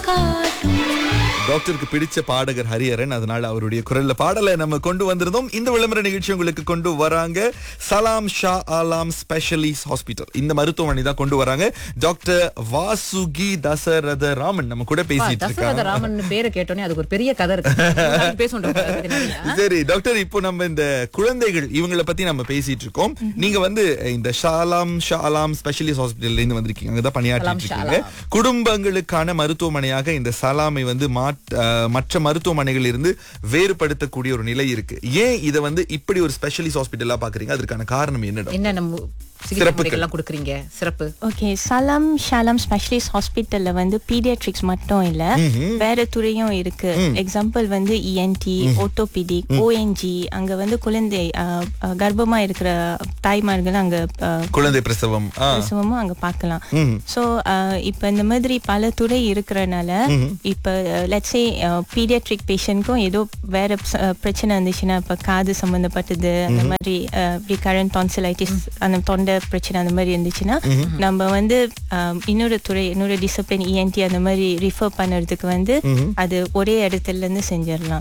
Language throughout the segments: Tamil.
காட்டும் டாக்டருக்கு பிடிச்ச பாடகர் ஹரிஹரன் அதனால அவருடைய குரல்ல பாடலை நம்ம கொண்டு வந்திருந்தோம் இந்த விளம்பர நிகழ்ச்சி உங்களுக்கு கொண்டு வராங்க சலாம் ஷா ஆலாம் ஸ்பெஷலிஸ்ட் ஹாஸ்பிட்டல் இந்த மருத்துவமனை தான் கொண்டு வராங்க டாக்டர் வாசுகி தசரத ராமன் நம்ம கூட பேசிட்டு தசரத இருக்காங்க ராமன் பேரை கேட்டோன்னே அதுக்கு ஒரு பெரிய கதை இருக்கு பேசுறோம் சரி டாக்டர் இப்போ நம்ம இந்த குழந்தைகள் இவங்கள பத்தி நம்ம பேசிட்டு இருக்கோம் நீங்க வந்து இந்த ஷாலாம் ஷாலாம் ஸ்பெஷலிஸ்ட் ஹாஸ்பிட்டல்ல இருந்து வந்திருக்கீங்க அங்கதான் பணியாற்றிட்டு சலாம் இருக்கீங்க குடும்பங்களுக்கான மருத்துவமனையாக இந்த சலாமை வந்து மாற்- அஹ், மற்ற மருத்துவமனைகள் இருந்து வேறுபடுத்தக்கூடிய ஒரு நிலை இருக்கு ஏன் இதை வந்து இப்படி ஒரு ஸ்பெஷலிஸ்ட் ஹாஸ்பிட்டலா பாக்குறீங்க அதற்கான காரணம் என்ன doctor? என்ன நம்ம சிகிச்சை சிறப்புகள். முறைகள்லாம் கொடுக்குறீங்க சிறப்பு ஓகே சலாம் ஷாலாம் ஸ்பெஷலிஸ்ட் ஹாஸ்பிட்டல்ல வந்து பீடியாட்ரிக்ஸ் மட்டும் இல்ல வேற துறையும் இருக்கு எக்ஸாம்பிள் வந்து இஎன்டி ஓட்டோபிடிக் ஓஎன்ஜி அங்க வந்து குழந்தை அஹ், அஹ், கர்ப்பமா இருக்கிற தாய்மார்கள் அங்க அஹ், குழந்தை பிரசவம் ஆ. பிரசவமும் அங்க பார்க்கலாம் ம். ஸோ இப்போ இந்த மாதிரி பல துறை இருக்கிறனால இப்போ லெட்ஸே பீடியாட்ரிக் பேஷண்ட்க்கும் ஏதோ வேற ச- அஹ், பிரச்சனை இருந்துச்சுன்னா இப்போ காது சம்மந்தப்பட்டது அந்த மாதிரி ரிகரண்ட் டான்சிலைட்டிஸ் அந்த தொண்டை பிரச்சனை அந்த மாதிரி இருந்துச்சுன்னா நம்ம வந்து அஹ், இன்னொரு துறை இன்னொரு டிசிப்ளின் இஎன்டி அந்த மாதிரி ரிஃபர் பண்ணுறதுக்கு வந்து அது ஒரே இடத்துல இருந்து செஞ்சிடலாம்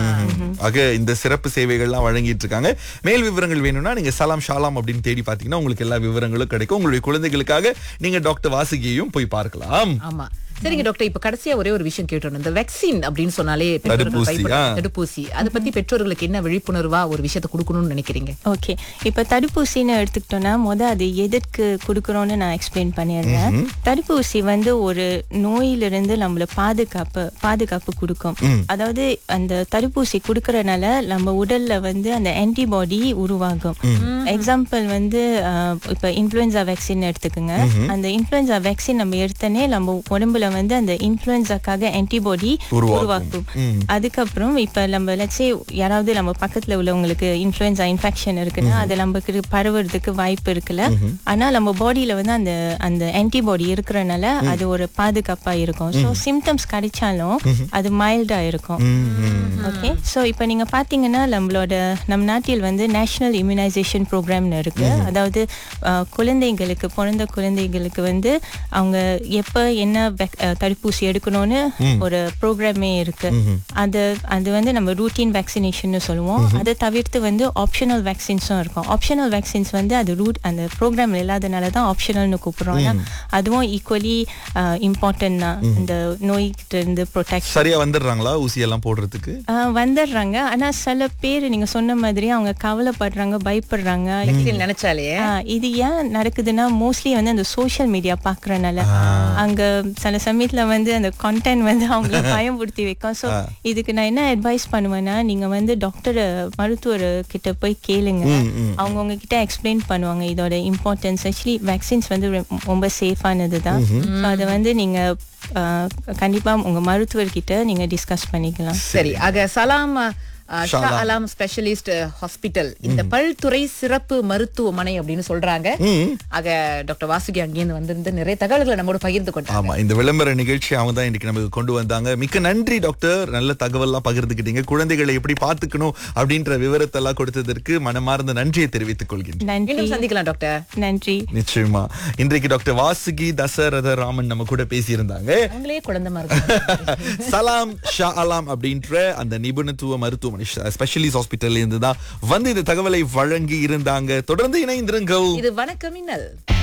ஆக இந்த சிறப்பு சேவைகள்லாம் வழங்கிட்டு இருக்காங்க மேல் விவரங்கள் வேணும்னா நீங்க சலாம் ஷாலாம் அப்படின்னு தேடி பாத்தீங்கன்னா உங்களுக்கு எல்லா விவரங்களும் கிடைக்கும் உங்களுடைய குழந்தைகளுக்காக நீங்க டாக்டர் வாசுகியையும் போய் பார்க்கலாம் ஆமா சரிங்க டாக்டர் இப்ப கடைசியா ஒரே ஒரு விஷயம் கேட்டோம் இந்த வேக்சின் அப்படின்னு சொன்னாலே பெற்றோர்கள் தடுப்பூசி, பயப்பட- ஆ. தடுப்பூசி அதை பத்தி பெற்றோர்களுக்கு என்ன விழிப்புணர்வா ஒரு விஷயத்தை கொடுக்கணும்னு நினைக்கிறீங்க ஓகே இப்போ தடுப்பூசின்னு எடுத்துக்கிட்டோம்னா முத அது எதற்கு கொடுக்குறோன்னு நான் எக்ஸ்பிளைன் பண்ணிடுறேன் தடுப்பூசி வந்து ஒரு நோயிலிருந்து நம்மள பாதுகாப்பு பாதுகாப்பு கொடுக்கும் அதாவது அந்த தடுப்பூசி கொடுக்கறனால நம்ம உடல்ல வந்து அந்த ஆன்டிபாடி உருவாகும் எக்ஸாம்பிள் வந்து அஹ், இப்போ இன்ஃப்ளூயன்சா வேக்சின் எடுத்துக்கோங்க அந்த இன்ஃப்ளூயன்சா வேக்சின் நம்ம எடுத்தனே நம்ம உடம்புல வந்து அந்த இன்ஃப்ளூயன்சாக்காக ஆன்டிபாடி உருவாக்கும். உருவாக்கும் அதுக்கப்புறம் இப்ப நம்ம லட்சே யாராவது நம்ம பக்கத்துல உள்ளவங்களுக்கு இன்ஃப்ளூயன்சா இன்ஃபெக்ஷன் இருக்குன்னா அது நமக்கு பரவுறதுக்கு வாய்ப்பு இருக்குல்ல ஆனா நம்ம பாடியில வந்து அந்த அந்த ஆன்டிபாடி இருக்கிறனால அது ஒரு பாதுகாப்பா இருக்கும் ஸோ சிம்டம்ஸ் கிடைச்சாலும் அது மைல்டா இருக்கும் ஓகே ஸோ இப்போ நீங்க பாத்தீங்கன்னா நம்மளோட நம் நாட்டில் வந்து நேஷனல் இம்யூனைசேஷன் ப்ரோக்ராம்னு இருக்கு அதாவது அஹ், குழந்தைங்களுக்கு பிறந்த குழந்தைங்களுக்கு வந்து அவங்க எப்ப என்ன vac- அஹ், தடுப்பூசி எடுக்கணும்னு ஒரு ப்ரோக்ராமே இருக்கு அது அது வந்து நம்ம ரூட்டீன் வேக்சினேஷன் சொல்லுவோம் அதை தவிர்த்து வந்து ஆப்ஷனல் வேக்சின்ஸும் இருக்கும் ஆப்ஷனல் வேக்சின்ஸ் வந்து அது ரூட் அந்த ப்ரோக்ராம்ல இல்லாதனால தான் ஆப்ஷனல்னு கூப்பிடுறோம் ஆனா, அதுவும் ஈக்குவலி இம்பார்ட்டன்ட் தான் இந்த நோய்கிட்ட இருந்து ப்ரொடெக்ட் சரியா வந்துடுறாங்களா ஊசி எல்லாம் போடுறதுக்கு ஆஹ் வந்துடுறாங்க ஆனா சில பேர் நீங்க சொன்ன மாதிரி அவங்க கவலைப்படுறாங்க பயப்படுறாங்க வேக்சின் நினைச்சாலே ஆஹ் இது ஏன் நடக்குதுன்னா மோஸ்ட்லி வந்து அந்த சோஷியல் மீடியா பாக்குறனால அங்க சில சமயத்துல வந்து அந்த கண்டென்ட் வந்து அவங்கள பயம்படுத்தி வைக்கும் ஸோ இதுக்கு நான் என்ன அட்வைஸ் பண்ணுவேன்னா நீங்க வந்து டாக்டர் மருத்துவர் கிட்ட போய் கேளுங்க அவங்க உங்ககிட்ட எக்ஸ்பிளைன் பண்ணுவாங்க இதோட இம்பார்ட்டன்ஸ் ஆக்சுவலி வேக்சின்ஸ் வந்து ரொ- ரொம்ப சேஃபானது தான் ஸோ அதை வந்து நீங்க ஆஹ் கண்டிப்பா உங்க மருத்துவர்கிட்ட நீங்க டிஸ்கஸ் பண்ணிக்கலாம் சரி ஆக சலாம் அஹ், ஷா ஷாலாம். அலாம் ஸ்பெஷலிஸ்ட் ஹாஸ்பிட்டல் இந்த பல்துறை சிறப்பு மருத்துவமனை அப்படின்னு சொல்றாங்க ஆக டாக்டர் வாசுகி அங்கேருந்து வந்திருந்து நிறைய தகவல்களை நம்மோட பகிர்ந்து கொண்டாங்க ஆமா இந்த விளம்பர நிகழ்ச்சி அவங்க தான் இன்னைக்கு நமக்கு கொண்டு வந்தாங்க மிக்க நன்றி டாக்டர் நல்ல தகவல்லாம் பகிர்ந்துக்கிட்டீங்க குழந்தைகளை எப்படி பாத்துக்கணும் அப்படின்ற விவரத்தெல்லாம் கொடுத்ததற்கு மனமார்ந்த நன்றியை தெரிவித்துக் கொள்கின்றேன் நன்றி இன்னும் சந்திக்கலாம் டாக்டர் நன்றி நிச்சயமா இன்றைக்கு டாக்டர் வாசுகி தசரத ராமன் நம்ம கூட பேசியிருந்தாங்க அவங்களே குழந்தை மாதிரி சலாம் ஷா அலாம் அப்படின்ற அந்த நிபுணத்துவ மருத்துவமனை ஸ்பெஷலிஸ்ட் ஹாஸ்பிட்டல்ல இருந்து தான் வந்து இந்த தகவலை வழங்கி இருந்தாங்க தொடர்ந்து இணைந்திருங்கள் இது வணக்கம் மின்னல்